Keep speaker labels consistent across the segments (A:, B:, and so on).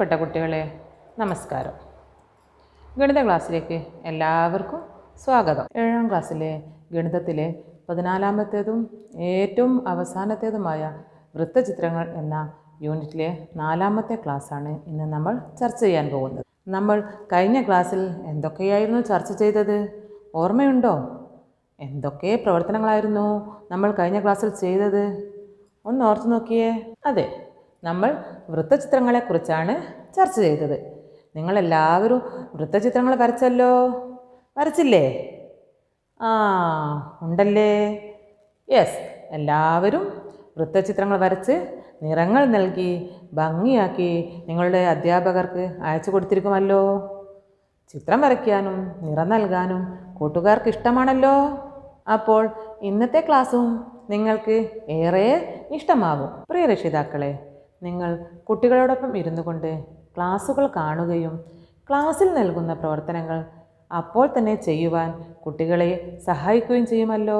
A: പ്രിയപ്പെട്ട കുട്ടികളെ നമസ്കാരം ഗണിത ക്ലാസ്സിലേക്ക് എല്ലാവർക്കും സ്വാഗതം ഏഴാം ക്ലാസ്സിലെ ഗണിതത്തിലെ പതിനാലാമത്തേതും ഏറ്റവും അവസാനത്തേതുമായ വൃത്തചിത്രങ്ങൾ എന്ന യൂണിറ്റിലെ നാലാമത്തെ ക്ലാസ്സാണ് ഇന്ന് നമ്മൾ ചർച്ച ചെയ്യാൻ പോകുന്നത് നമ്മൾ കഴിഞ്ഞ ക്ലാസ്സിൽ എന്തൊക്കെയായിരുന്നു ചർച്ച ചെയ്തത് ഓർമ്മയുണ്ടോ എന്തൊക്കെ പ്രവർത്തനങ്ങളായിരുന്നു നമ്മൾ കഴിഞ്ഞ ക്ലാസ്സിൽ ചെയ്തത് ഒന്ന് ഓർത്തു നോക്കിയേ അതെ നമ്മൾ വൃത്തചിത്രങ്ങളെക്കുറിച്ചാണ് ചർച്ച ചെയ്തത് നിങ്ങളെല്ലാവരും വൃത്തചിത്രങ്ങൾ വരച്ചല്ലോ വരച്ചില്ലേ ആ ഉണ്ടല്ലേ യെസ് എല്ലാവരും വൃത്തചിത്രങ്ങൾ വരച്ച് നിറങ്ങൾ നൽകി ഭംഗിയാക്കി നിങ്ങളുടെ അധ്യാപകർക്ക് അയച്ചു കൊടുത്തിരിക്കുമല്ലോ ചിത്രം വരയ്ക്കാനും നിറം നൽകാനും കൂട്ടുകാർക്ക് ഇഷ്ടമാണല്ലോ അപ്പോൾ ഇന്നത്തെ ക്ലാസ്സും നിങ്ങൾക്ക് ഏറെ ഇഷ്ടമാകും പ്രിയ രക്ഷിതാക്കളെ നിങ്ങൾ കുട്ടികളോടൊപ്പം ഇരുന്നു കൊണ്ട് ക്ലാസ്സുകൾ കാണുകയും ക്ലാസ്സിൽ നൽകുന്ന പ്രവർത്തനങ്ങൾ അപ്പോൾ തന്നെ ചെയ്യുവാൻ കുട്ടികളെ സഹായിക്കുകയും ചെയ്യുമല്ലോ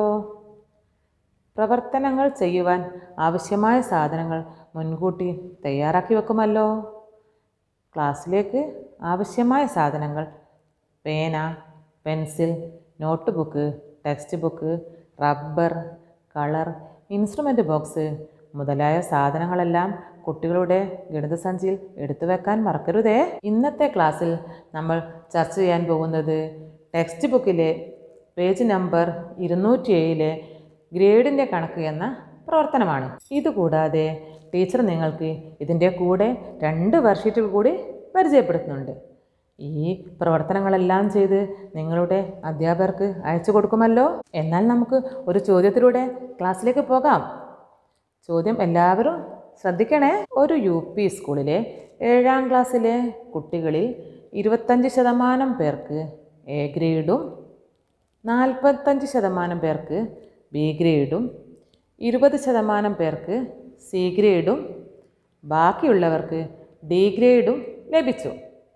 A: പ്രവർത്തനങ്ങൾ ചെയ്യുവാൻ ആവശ്യമായ സാധനങ്ങൾ മുൻകൂട്ടി തയ്യാറാക്കി വെക്കുമല്ലോ ക്ലാസ്സിലേക്ക് ആവശ്യമായ സാധനങ്ങൾ പേന pencil notebook textbook rubber colour instrument box മുതലായ സാധനങ്ങളെല്ലാം കുട്ടികളുടെ ഗണിതസഞ്ചിയിൽ എടുത്തു വെക്കാൻ മറക്കരുതേ ഇന്നത്തെ ക്ലാസ്സിൽ നമ്മൾ ചർച്ച ചെയ്യാൻ പോകുന്നത് ടെക്സ്റ്റ് ബുക്കിലെ പേജ് നമ്പർ ഇരുന്നൂറ്റി ഏഴിലെ ഗ്രേഡിൻ്റെ കണക്ക് എന്ന പ്രവർത്തനമാണ് ഇതുകൂടാതെ ടീച്ചർ നിങ്ങൾക്ക് ഇതിൻ്റെ കൂടെ രണ്ട് വർഷീറ്റുകൾ കൂടി പരിചയപ്പെടുത്തുന്നുണ്ട് ഈ പ്രവർത്തനങ്ങളെല്ലാം ചെയ്ത് നിങ്ങളുടെ അധ്യാപകർക്ക് അയച്ചു കൊടുക്കുമല്ലോ എന്നാൽ നമുക്ക് ഒരു ചോദ്യത്തിലൂടെ ക്ലാസ്സിലേക്ക് പോകാം ചോദ്യം എല്ലാവരും ശ്രദ്ധിക്കണേ ഒരു യു പി സ്കൂളിലെ ഏഴാം ക്ലാസ്സിലെ കുട്ടികളിൽ ഇരുപത്തഞ്ച് ശതമാനം പേർക്ക് എ ഗ്രേഡും നാൽപ്പത്തഞ്ച് ശതമാനം പേർക്ക് ബി ഗ്രേഡും ഇരുപത് ശതമാനം പേർക്ക് സി ഗ്രേഡും ബാക്കിയുള്ളവർക്ക് ഡി ഗ്രേഡും ലഭിച്ചു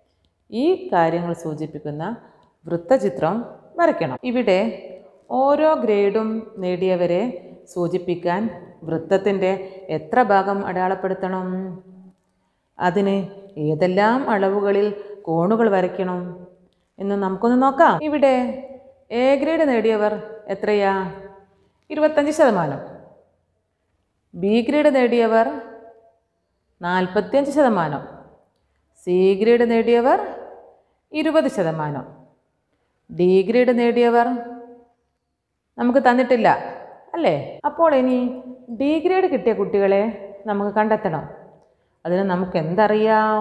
A: ഈ കാര്യങ്ങൾ സൂചിപ്പിക്കുന്ന വൃത്തചിത്രം വരയ്ക്കണം ഇവിടെ ഓരോ ഗ്രേഡും നേടിയവരെ സൂചിപ്പിക്കാൻ വൃത്തത്തിൻ്റെ എത്ര ഭാഗം അടയാളപ്പെടുത്തണം അതിന് ഏതെല്ലാം അളവുകളിൽ കോണുകൾ വരയ്ക്കണം എന്ന് നമുക്കൊന്ന് നോക്കാം ഇവിടെ എ ഗ്രേഡ് നേടിയവർ എത്രയാ ഇരുപത്തഞ്ച് ശതമാനം ബി ഗ്രേഡ് നേടിയവർ നാൽപ്പത്തിയഞ്ച് ശതമാനം സി ഗ്രേഡ് നേടിയവർ ഇരുപത് ശതമാനം ഡി ഗ്രേഡ് നേടിയവർ നമുക്ക് തന്നിട്ടില്ല അല്ലേ അപ്പോൾ ഇനി ഡി ഗ്രേഡ് കിട്ടിയ കുട്ടികളെ നമുക്ക് കണ്ടെത്തണം അതിന് നമുക്ക് എന്തറിയാം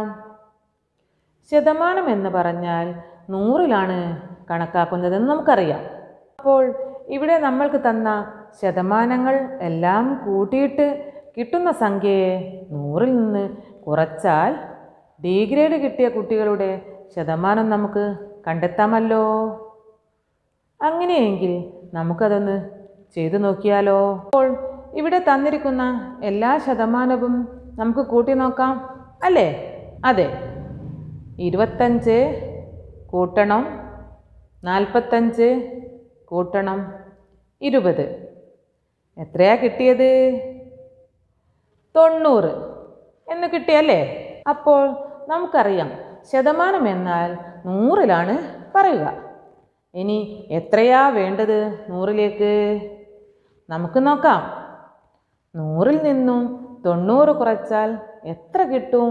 A: ശതമാനം എന്ന് പറഞ്ഞാൽ നൂറിലാണ് കണക്കാക്കുന്നതെന്ന് നമുക്കറിയാം അപ്പോൾ ഇവിടെ നമ്മൾക്ക് തന്ന ശതമാനങ്ങൾ എല്ലാം കൂട്ടിയിട്ട് കിട്ടുന്ന സംഖ്യയെ നൂറിൽ നിന്ന് കുറച്ചാൽ ഡി ഗ്രേഡ് കിട്ടിയ കുട്ടികളുടെ ശതമാനം നമുക്ക് കണ്ടെത്താമല്ലോ അങ്ങനെയെങ്കിൽ നമുക്കതൊന്ന് ചെയ്തു നോക്കിയാലോ അപ്പോൾ ഇവിടെ തന്നിരിക്കുന്ന എല്ലാ ശതമാനവും നമുക്ക് കൂട്ടി നോക്കാം അല്ലേ അതെ ഇരുപത്തഞ്ച് കൂട്ടണം നാൽപ്പത്തഞ്ച് കൂട്ടണം ഇരുപത് എത്രയാ കിട്ടിയത് തൊണ്ണൂറ് എന്ന് കിട്ടിയല്ലേ അപ്പോൾ നമുക്കറിയാം ശതമാനം എന്നാൽ നൂറിലാണ് പറയുക ഇനി എത്രയാ വേണ്ടത് നൂറിലേക്ക് നമുക്ക് നോക്കാം നൂറിൽ നിന്നും തൊണ്ണൂറ് കുറച്ചാൽ എത്ര കിട്ടും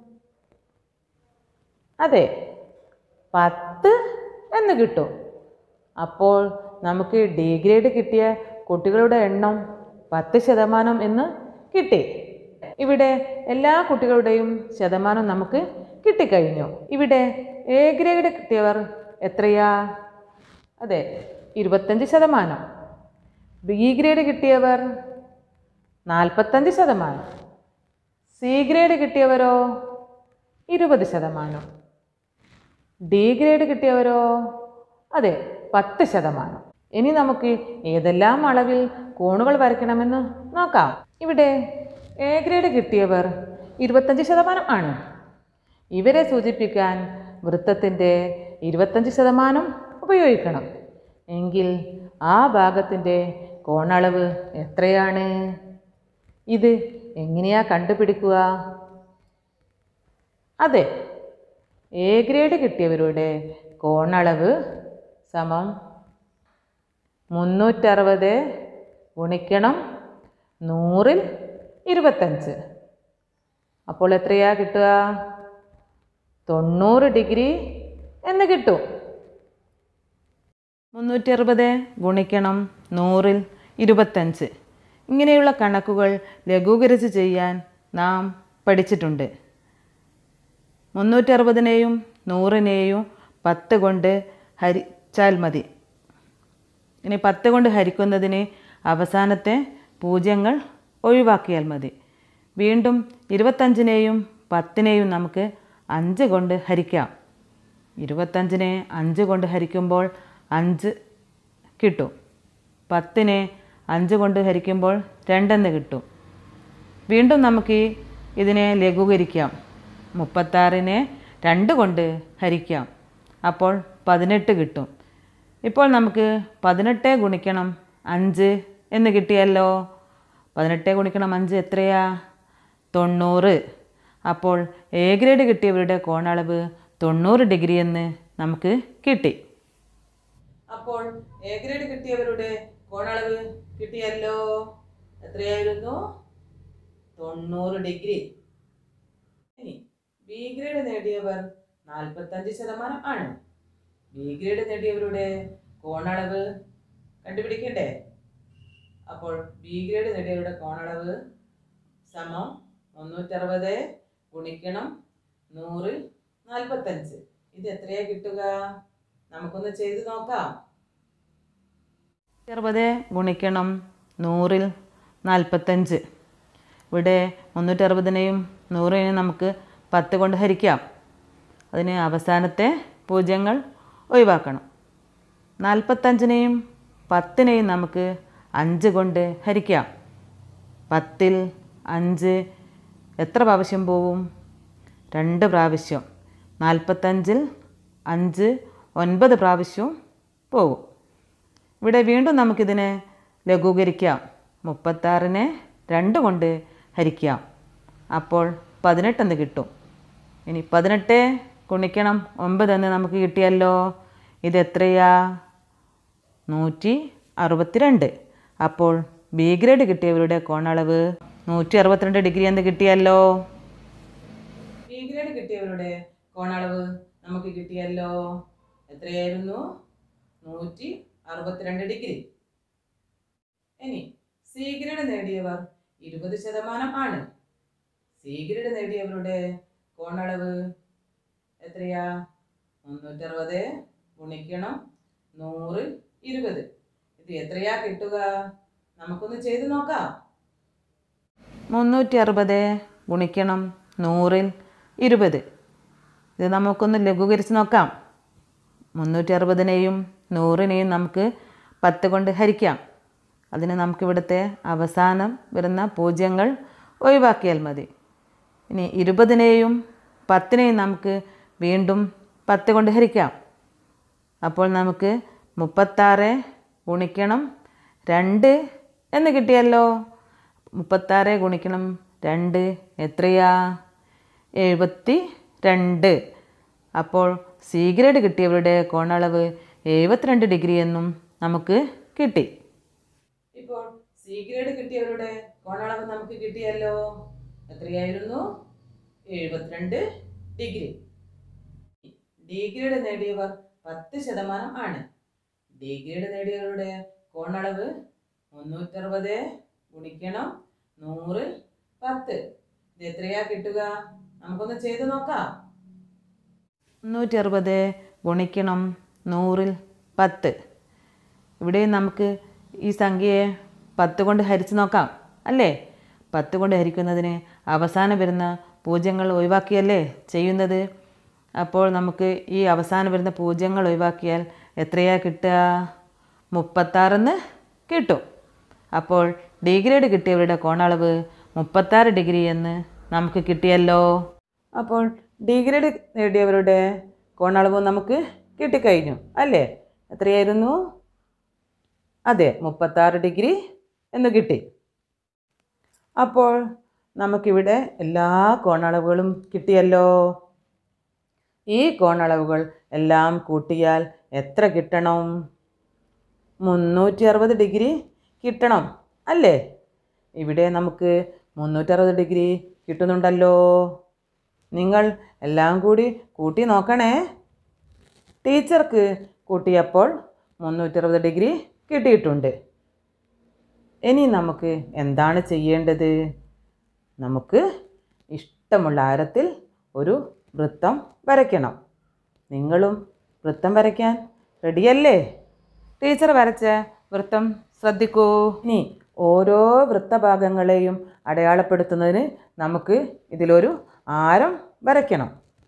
A: അതെ പത്ത് എന്ന് കിട്ടും അപ്പോൾ നമുക്ക് ഡി ഗ്രേഡ് കിട്ടിയ കുട്ടികളുടെ എണ്ണം പത്ത് ശതമാനം എന്ന് കിട്ടി ഇവിടെ എല്ലാ കുട്ടികളുടെയും ശതമാനം നമുക്ക് കിട്ടിക്കഴിഞ്ഞു ഇവിടെ എ ഗ്രേഡ് കിട്ടിയവർ എത്രയാ അതെ ഇരുപത്തഞ്ച് ശതമാനം ബി ഗ്രേഡ് കിട്ടിയവർ നാൽപ്പത്തഞ്ച് ശതമാനം സി ഗ്രേഡ് കിട്ടിയവരോ ഇരുപത് ശതമാനം ഡി ഗ്രേഡ് കിട്ടിയവരോ അതെ പത്ത് ശതമാനം ഇനി നമുക്ക് ഏതെല്ലാം അളവിൽ കോണുകൾ വരയ്ക്കണമെന്ന് നോക്കാം ഇവിടെ എ ഗ്രേഡ് കിട്ടിയവർ ഇരുപത്തഞ്ച് ശതമാനം ആണ് ഇവരെ സൂചിപ്പിക്കാൻ വൃത്തത്തിൻ്റെ ഇരുപത്തഞ്ച് ശതമാനം ഉപയോഗിക്കണം എങ്കിൽ ആ ഭാഗത്തിൻ്റെ കോണളവ് എത്രയാണ് ഇത് എങ്ങനെയാ കണ്ടുപിടിക്കുക അതെ എ ഗ്രേഡ് കിട്ടിയവരുടെ കോണളവ് സമം മുന്നൂറ്ററുപത് ഗുണിക്കണം നൂറിൽ ഇരുപത്തഞ്ച് അപ്പോൾ എത്രയാ കിട്ടുക തൊണ്ണൂറ് ഡിഗ്രി എന്ന് കിട്ടും മുന്നൂറ്റി അറുപത് ഗുണിക്കണം നൂറിൽ ഇരുപത്തഞ്ച് ഇങ്ങനെയുള്ള കണക്കുകൾ ലഘൂകരിച്ച് ചെയ്യാൻ നാം പഠിച്ചിട്ടുണ്ട് മുന്നൂറ്ററുപതിനെയും നൂറിനെയും പത്ത് കൊണ്ട് ഹരിച്ചാൽ മതി ഇനി പത്ത് കൊണ്ട് ഹരിക്കുന്നതിന് അവസാനത്തെ പൂജ്യങ്ങൾ ഒഴിവാക്കിയാൽ മതി വീണ്ടും ഇരുപത്തഞ്ചിനെയും പത്തിനെയും നമുക്ക് അഞ്ച് കൊണ്ട് ഹരിക്കാം ഇരുപത്തഞ്ചിനെ അഞ്ച് കൊണ്ട് ഹരിക്കുമ്പോൾ അഞ്ച് കിട്ടും പത്തിനെ അഞ്ച് കൊണ്ട് ഹരിക്കുമ്പോൾ രണ്ടെന്ന് കിട്ടും വീണ്ടും നമുക്ക് ഈ ഇതിനെ ലഘൂകരിക്കാം മുപ്പത്താറിനെ രണ്ട് കൊണ്ട് ഹരിക്കാം അപ്പോൾ പതിനെട്ട് കിട്ടും ഇപ്പോൾ നമുക്ക് പതിനെട്ട് ഗുണിക്കണം അഞ്ച് എന്ന് കിട്ടിയല്ലോ പതിനെട്ട് ഗുണിക്കണം അഞ്ച് എത്രയാ തൊണ്ണൂറ് അപ്പോൾ എ ഗ്രേഡ് കിട്ടിയവരുടെ കോണളവ് തൊണ്ണൂറ് ഡിഗ്രി എന്ന് നമുക്ക് കിട്ടി അപ്പോൾ എ ഗ്രേഡ് കിട്ടിയവരുടെ കോണളവ് കിട്ടിയല്ലോ എത്രയായിരുന്നു തൊണ്ണൂറ് ഡിഗ്രി ഇനി ബി ഗ്രേഡ് നേടിയവർ നാൽപ്പത്തഞ്ച് ശതമാനം ആണ് ബി ഗ്രേഡ് നേടിയവരുടെ കോണളവ് കണ്ടുപിടിക്കണ്ടേ അപ്പോൾ ബി ഗ്രേഡ് നേടിയവരുടെ കോണളവ് സമം മുന്നൂറ്ററുപത് ഗുണിക്കണം നൂറിൽ നാൽപ്പത്തഞ്ച് ഇത് എത്രയാ കിട്ടുക നമുക്കൊന്ന് ചെയ്ത് നോക്കാം അറുപത് ഗുണിക്കണം നൂറിൽ നാൽപ്പത്തഞ്ച് ഇവിടെ മുന്നൂറ്ററുപതിനെയും നൂറിനെയും നമുക്ക് പത്ത് കൊണ്ട് ഹരിക്കാം അതിന് അവസാനത്തെ പൂജ്യങ്ങൾ ഒഴിവാക്കണം നാൽപ്പത്തഞ്ചിനെയും പത്തിനെയും നമുക്ക് അഞ്ച് കൊണ്ട് ഹരിക്കാം പത്തിൽ അഞ്ച് എത്ര പ്രാവശ്യം പോവും രണ്ട് പ്രാവശ്യം നാൽപ്പത്തഞ്ചിൽ അഞ്ച് ഒൻപത് പ്രാവശ്യവും പോകും ഇവിടെ വീണ്ടും നമുക്കിതിനെ ലഘൂകരിക്കാം മുപ്പത്താറിനെ രണ്ട് കൊണ്ട് ഹരിക്കാം അപ്പോൾ പതിനെട്ടെന്ന് കിട്ടും ഇനി പതിനെട്ട് ഗുണിക്കണം ഒമ്പത് എന്ന് നമുക്ക് കിട്ടിയല്ലോ ഇത് എത്രയാ നൂറ്റി അറുപത്തിരണ്ട് അപ്പോൾ ബി ഗ്രേഡ് കിട്ടിയവരുടെ കോണളവ് നൂറ്റി അറുപത്തിരണ്ട് ഡിഗ്രി എന്ന് കിട്ടിയല്ലോ ബി ഗ്രേഡ് കിട്ടിയവരുടെ കോണളവ് നമുക്ക് കിട്ടിയല്ലോ എത്രയായിരുന്നു നൂറ്റി അറുപത്തിരണ്ട് ഡിഗ്രി ഇനി സി ഗ്രേഡ് നേടിയവർ ഇരുപത് ശതമാനം ആണ് സി ഗ്രേഡ് നേടിയവരുടെ കോണളവ് എത്രയാ മുന്നൂറ്ററുപത് ഗുണിക്കണം നൂറ് ഇരുപത് ഇത് എത്രയാ കിട്ടുക നമുക്കൊന്ന് ചെയ്ത് നോക്കാം മുന്നൂറ്റി അറുപത് ഗുണിക്കണം നൂറിൽ ഇരുപത് ഇത് നമുക്കൊന്ന് ലഘൂകരിച്ച് നോക്കാം മുന്നൂറ്റി അറുപതിനെയും നൂറിനെയും നമുക്ക് പത്ത് കൊണ്ട് ഹരിക്കാം അതിന് നമുക്കിവിടുത്തെ അവസാനം വരുന്ന പൂജ്യങ്ങൾ ഒഴിവാക്കിയാൽ മതി ഇനി ഇരുപതിനെയും പത്തിനെയും നമുക്ക് വീണ്ടും പത്ത് കൊണ്ട് ഹരിക്കാം അപ്പോൾ നമുക്ക് മുപ്പത്താറ് ഗുണിക്കണം രണ്ട് എന്ന് കിട്ടിയല്ലോ മുപ്പത്താറ് ഗുണിക്കണം രണ്ട് എത്രയാ എഴുപത്തി രണ്ട് അപ്പോൾ സി ഗ്രേഡ് കിട്ടിയവരുടെ കോണളവ് എഴുപത്തിരണ്ട് ഡിഗ്രി എന്നും നമുക്ക് കിട്ടി ഇപ്പോൾ സി ഗ്രേഡ് കിട്ടിയവരുടെ കോണളവ് നമുക്ക് കിട്ടിയല്ലോ എത്രയായിരുന്നു എഴുപത്തിരണ്ട് ഡിഗ്രി ഡി ഗ്രേഡ് നേടിയവർ പത്ത് ശതമാനം ആണ് ഡി ഗ്രേഡ് നേടിയവരുടെ കോണളവ് മുന്നൂറ്ററുപത് ഗുണിക്കണം നൂറ് പത്ത് ഇത് എത്രയാ കിട്ടുക നമുക്കൊന്ന് ചെയ്ത് നോക്കാം മുന്നൂറ്റി അറുപത് ഗുണിക്കണം നൂറിൽ പത്ത് ഇവിടെ നമുക്ക് ഈ സംഖ്യയെ പത്ത് കൊണ്ട് ഹരിച്ച് നോക്കാം അല്ലേ പത്ത് കൊണ്ട് ഹരിക്കുന്നതിന് അവസാനം വരുന്ന പൂജ്യങ്ങൾ ഒഴിവാക്കിയല്ലേ ചെയ്യുന്നത് അപ്പോൾ നമുക്ക് ഈ അവസാനം വരുന്ന പൂജ്യങ്ങൾ ഒഴിവാക്കിയാൽ എത്രയാ കിട്ടുക മുപ്പത്താറെന്ന് കിട്ടും അപ്പോൾ ഡി ഗ്രേഡ് കിട്ടിയവരുടെ കോണളവ് മുപ്പത്താറ് ഡിഗ്രി എന്ന് നമുക്ക് കിട്ടിയല്ലോ അപ്പോൾ ഡി ഗ്രേഡ് നേടിയവരുടെ കോണളവ് നമുക്ക് കിട്ടിക്കഴിഞ്ഞു അല്ലേ എത്രയായിരുന്നു അതെ മുപ്പത്താറ് ഡിഗ്രി എന്ന് കിട്ടി അപ്പോൾ നമുക്കിവിടെ എല്ലാ കോണളവുകളും കിട്ടിയല്ലോ ഈ കോണളവുകൾ എല്ലാം കൂട്ടിയാൽ എത്ര കിട്ടണം മുന്നൂറ്റി അറുപത് ഡിഗ്രി കിട്ടണം അല്ലേ ഇവിടെ നമുക്ക് മുന്നൂറ്ററുപത് ഡിഗ്രി കിട്ടുന്നുണ്ടല്ലോ നിങ്ങൾ എല്ലാം കൂടി കൂട്ടി നോക്കണേ ടീച്ചർക്ക് കൂട്ടിയപ്പോൾ മുന്നൂറ്ററുപത് ഡിഗ്രി കിട്ടിയിട്ടുണ്ട് ഇനി നമുക്ക് എന്താണ് ചെയ്യേണ്ടത് നമുക്ക് ഇഷ്ടമുള്ള ആരത്തിൽ ഒരു വൃത്തം വരയ്ക്കണം നിങ്ങളും വൃത്തം വരയ്ക്കാൻ റെഡിയല്ലേ ടീച്ചർ വരച്ച വൃത്തം ശ്രദ്ധിക്കൂ ഇനി ഓരോ വൃത്തഭാഗങ്ങളെയും അടയാളപ്പെടുത്തുന്നതിന് നമുക്ക് ഇതിലൊരു ആരം വരയ്ക്കണം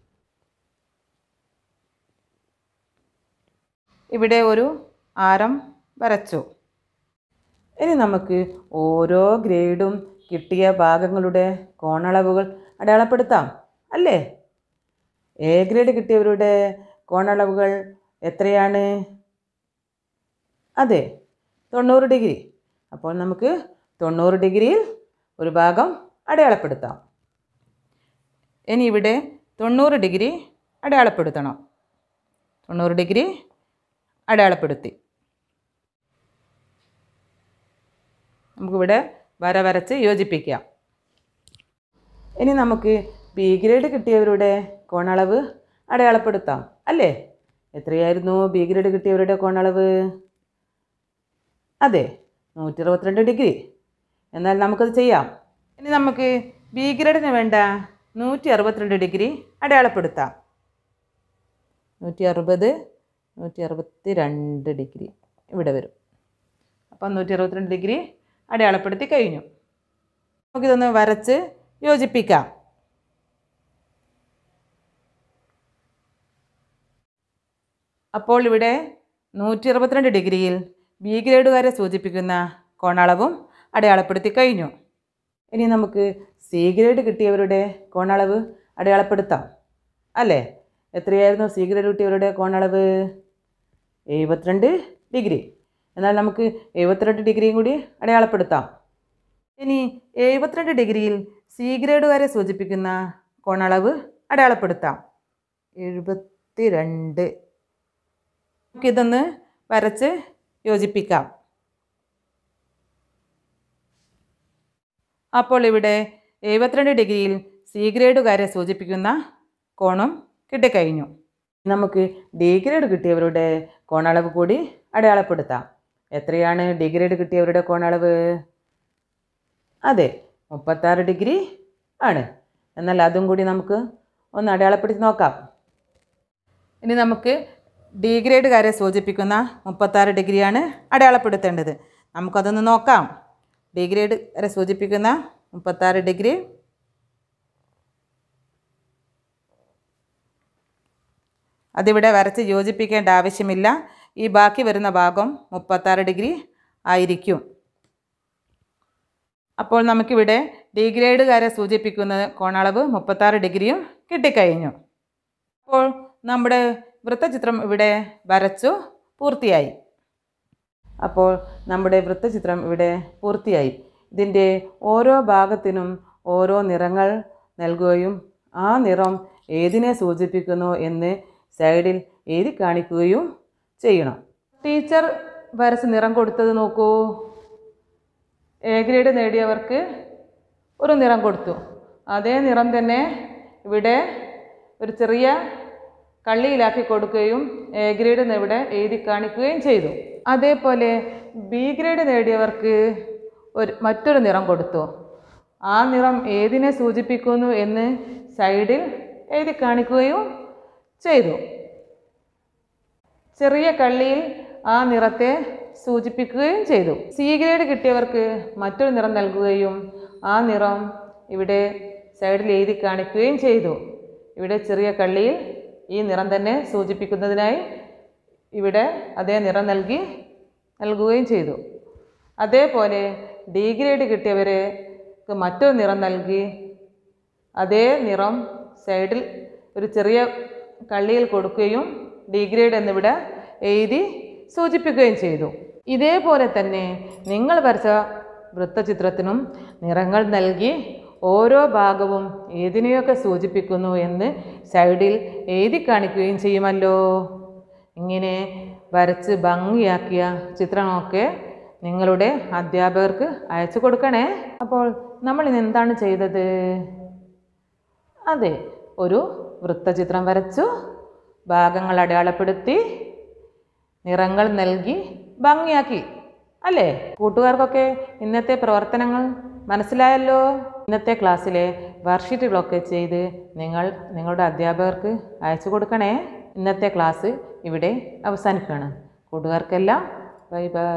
A: ഇവിടെ ഒരു ആരം വരച്ചു ഇനി നമുക്ക് ഓരോ ഗ്രേഡും കിട്ടിയ ഭാഗങ്ങളുടെ കോണളവുകൾ അടയാളപ്പെടുത്താം അല്ലേ എ ഗ്രേഡ് കിട്ടിയവരുടെ കോണളവുകൾ എത്രയാണ് അതെ തൊണ്ണൂറ് ഡിഗ്രി അപ്പോൾ നമുക്ക് തൊണ്ണൂറ് ഡിഗ്രിയിൽ ഒരു ഭാഗം അടയാളപ്പെടുത്താം ഇനി ഇവിടെ തൊണ്ണൂറ് ഡിഗ്രി അടയാളപ്പെടുത്തണം തൊണ്ണൂറ് ഡിഗ്രി അടയാളപ്പെടുത്തി നമുക്കിവിടെ വര വരച്ച് യോജിപ്പിക്കാം ഇനി നമുക്ക് ബി ഗ്രേഡ് കിട്ടിയവരുടെ കോണളവ് അടയാളപ്പെടുത്താം അല്ലേ എത്രയായിരുന്നു ബി ഗ്രേഡ് കിട്ടിയവരുടെ കോണളവ് അതെ നൂറ്റി അറുപത്തിരണ്ട് ഡിഗ്രി എന്നാൽ നമുക്കത് ചെയ്യാം ഇനി നമുക്ക് ബി ഗ്രേഡിന് വേണ്ട നൂറ്റി അറുപത്തിരണ്ട് ഡിഗ്രി അടയാളപ്പെടുത്താം നൂറ്റി അറുപത് നൂറ്റി അറുപത്തി രണ്ട് ഡിഗ്രി ഇവിടെ വരും അപ്പം നൂറ്റി അറുപത്തിരണ്ട് ഡിഗ്രി അടയാളപ്പെടുത്തി കഴിഞ്ഞു നമുക്കിതൊന്ന് വരച്ച് യോജിപ്പിക്കാം അപ്പോൾ ഇവിടെ നൂറ്റി അറുപത്തിരണ്ട് ഡിഗ്രിയിൽ ബി ഗ്രേഡുകാരെ സൂചിപ്പിക്കുന്ന കോണളവും അടയാളപ്പെടുത്തി കഴിഞ്ഞു ഇനി നമുക്ക് സി ഗ്രേഡ് കിട്ടിയവരുടെ കോണളവ് അടയാളപ്പെടുത്താം അല്ലേ എത്രയായിരുന്നു സി ഗ്രേഡ് കിട്ടിയവരുടെ കോണളവ് എഴുപത്തിരണ്ട് ഡിഗ്രി എന്നാൽ നമുക്ക് എഴുപത്തിരണ്ട് ഡിഗ്രിയും കൂടി അടയാളപ്പെടുത്താം ഇനി എഴുപത്തിരണ്ട് ഡിഗ്രിയിൽ സി ഗ്രേഡുകാരെ സൂചിപ്പിക്കുന്ന കോണളവ് അടയാളപ്പെടുത്താം എഴുപത്തി രണ്ട് നമുക്കിതൊന്ന് വരച്ച് യോജിപ്പിക്കാം അപ്പോൾ ഇവിടെ എഴുപത്തിരണ്ട് ഡിഗ്രിയിൽ സി ഗ്രേഡുകാരെ സൂചിപ്പിക്കുന്ന കോണും കിട്ടിക്കഴിഞ്ഞു നമുക്ക് ഡി ഗ്രേഡ് കിട്ടിയവരുടെ കോണളവ് കൂടി അടയാളപ്പെടുത്താം എത്രയാണ് ഡി ഗ്രേഡ് കിട്ടിയവരുടെ കോണളവ് അതെ മുപ്പത്താറ് ഡിഗ്രി ആണ് എന്നാൽ അതും കൂടി നമുക്ക് ഒന്ന് അടയാളപ്പെടുത്തി നോക്കാം ഇനി നമുക്ക് ഡി ഗ്രേഡുകാരെ സൂചിപ്പിക്കുന്ന മുപ്പത്താറ് ഡിഗ്രിയാണ് അടയാളപ്പെടുത്തേണ്ടത് നമുക്കതൊന്ന് നോക്കാം ഡി ഗ്രേഡ് വരെ സൂചിപ്പിക്കുന്ന മുപ്പത്താറ് ഡിഗ്രി അതിവിടെ വരച്ച് യോജിപ്പിക്കേണ്ട ആവശ്യമില്ല ഈ ബാക്കി വരുന്ന ഭാഗം മുപ്പത്താറ് ഡിഗ്രി ആയിരിക്കും അപ്പോൾ നമുക്കിവിടെ ഡി ഗ്രേഡുകാരെ സൂചിപ്പിക്കുന്ന കോണളവ് മുപ്പത്താറ് ഡിഗ്രിയും കിട്ടിക്കഴിഞ്ഞു അപ്പോൾ നമ്മുടെ വൃത്തചിത്രം ഇവിടെ വരച്ചു പൂർത്തിയായി അപ്പോൾ നമ്മുടെ വൃത്തചിത്രം ഇവിടെ പൂർത്തിയായി ഇതിൻ്റെ ഓരോ ഭാഗത്തിനും ഓരോ നിറങ്ങൾ നൽകുകയും ആ നിറം ഏതിനെ സൂചിപ്പിക്കുന്നു എന്ന് സൈഡിൽ എഴുതി കാണിക്കുകയും ചെയ്യണം ടീച്ചർ വരച്ച് നിറം കൊടുത്തത് നോക്കൂ എ ഗ്രേഡ് നേടിയവർക്ക് ഒരു നിറം കൊടുത്തു അതേ നിറം തന്നെ ഇവിടെ ഒരു ചെറിയ കള്ളിയിലാക്കി കൊടുക്കുകയും എ ഗ്രേഡ് എന്ന് ഇവിടെ എഴുതി കാണിക്കുകയും ചെയ്തു അതേപോലെ ബി ഗ്രേഡ് നേടിയവർക്ക് ഒരു മറ്റൊരു നിറം കൊടുത്തു ആ നിറം ഏതിനെ സൂചിപ്പിക്കുന്നു എന്ന് സൈഡിൽ എഴുതി കാണിക്കുകയും ചെയ്തു ചെറിയ കള്ളിയിൽ ആ നിറത്തെ സൂചിപ്പിക്കുകയും ചെയ്തു സി ഗ്രേഡ് കിട്ടിയവർക്ക് മറ്റൊരു നിറം നൽകുകയും ആ നിറം ഇവിടെ സൈഡിൽ എഴുതി കാണിക്കുകയും ചെയ്തു ഇവിടെ ചെറിയ കള്ളിയിൽ ഈ നിറം തന്നെ സൂചിപ്പിക്കുന്നതിനായി ഇവിടെ അതേ നിറം നൽകി നൽകുകയും ചെയ്തു അതേപോലെ ഡി ഗ്രേഡ് കിട്ടിയവർക്ക് മറ്റൊരു നിറം നൽകി അതേ നിറം സൈഡിൽ ഒരു ചെറിയ കള്ളിയിൽ കൊടുക്കുകയും ഡി ഗ്രേഡ് എന്നിവിടെ എഴുതി സൂചിപ്പിക്കുകയും ചെയ്തു ഇതേപോലെ തന്നെ നിങ്ങൾ വരച്ച വൃത്തചിത്രത്തിനും നിറങ്ങൾ നൽകി ഓരോ ഭാഗവും ഏതിനെയൊക്കെ സൂചിപ്പിക്കുന്നു എന്ന് സൈഡിൽ എഴുതി കാണിക്കുകയും ചെയ്യുമല്ലോ ഇങ്ങനെ വരച്ച് ഭംഗിയാക്കിയ ചിത്രമൊക്കെ നിങ്ങളുടെ അധ്യാപകർക്ക് അയച്ചു കൊടുക്കണേ അപ്പോൾ നമ്മൾ ഇന്ന് എന്താണ് ചെയ്തത് അതെ ഒരു വൃത്തചിത്രം വരച്ചു ഭാഗങ്ങൾ അടയാളപ്പെടുത്തി നിറങ്ങൾ നൽകി ഭംഗിയാക്കി അല്ലേ കൂട്ടുകാർക്കൊക്കെ ഇന്നത്തെ പ്രവർത്തനങ്ങൾ മനസ്സിലായല്ലോ ഇന്നത്തെ ക്ലാസ്സിലെ വർക്ക്ഷീറ്റുകളൊക്കെ ചെയ്ത് നിങ്ങൾ നിങ്ങളുടെ അധ്യാപകർക്ക് അയച്ചു കൊടുക്കണേ ഇന്നത്തെ ക്ലാസ് ഇവിടെ അവസാനിക്കുകയാണ് കൂട്ടുകാർക്കെല്ലാം ബൈ ബൈ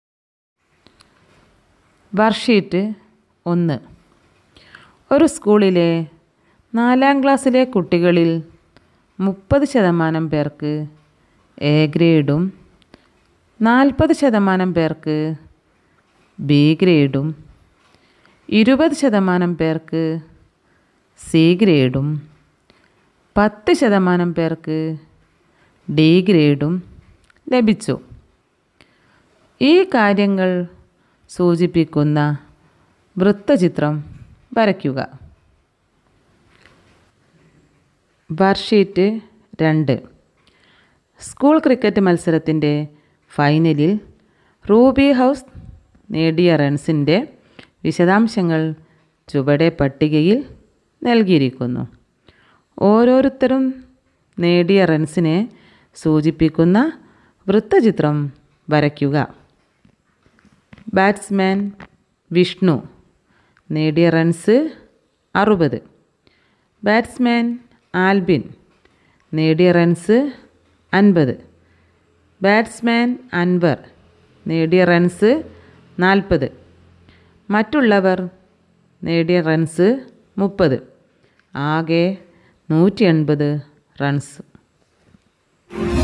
A: വർക്ക്ഷീറ്റ് ഒന്ന് ഒരു സ്കൂളിലെ നാലാം ക്ലാസ്സിലെ കുട്ടികളിൽ മുപ്പത് ശതമാനം പേർക്ക് എ ഗ്രേഡും നാൽപ്പത് ശതമാനം പേർക്ക് ബി ഗ്രേഡും ഇരുപത് ശതമാനം പേർക്ക് സി ഗ്രേഡും പത്ത് ശതമാനം പേർക്ക് ഡി ഗ്രേഡും ലഭിച്ചു ഈ കാര്യങ്ങൾ സൂചിപ്പിക്കുന്ന വൃത്തചിത്രം വരയ്ക്കുക വർഷീറ്റ് രണ്ട് സ്കൂൾ ക്രിക്കറ്റ് മത്സരത്തിൻ്റെ ഫൈനലിൽ റൂബി ഹൗസ് നേടിയ റൺസിൻ്റെ വിശദാംശങ്ങൾ ചുവടെ പട്ടികയിൽ നൽകിയിരിക്കുന്നു ഓരോരുത്തരും നേടിയ റൺസിനെ സൂചിപ്പിക്കുന്ന വൃത്തചിത്രം വരയ്ക്കുക ബാറ്റ്സ്മാൻ വിഷ്ണു നേടിയ റൺസ് അറുപത് ബാറ്റ്സ്മാൻ ആൽബിൻ നേടിയ റൺസ് അൻപത് ബാറ്റ്സ്മാൻ അൻവർ നേടിയ റൺസ് നാൽപ്പത് മറ്റുള്ളവർ നേടിയ റൺസ് മുപ്പത് ആകെ നൂറ്റി എൺപത് റൺസ്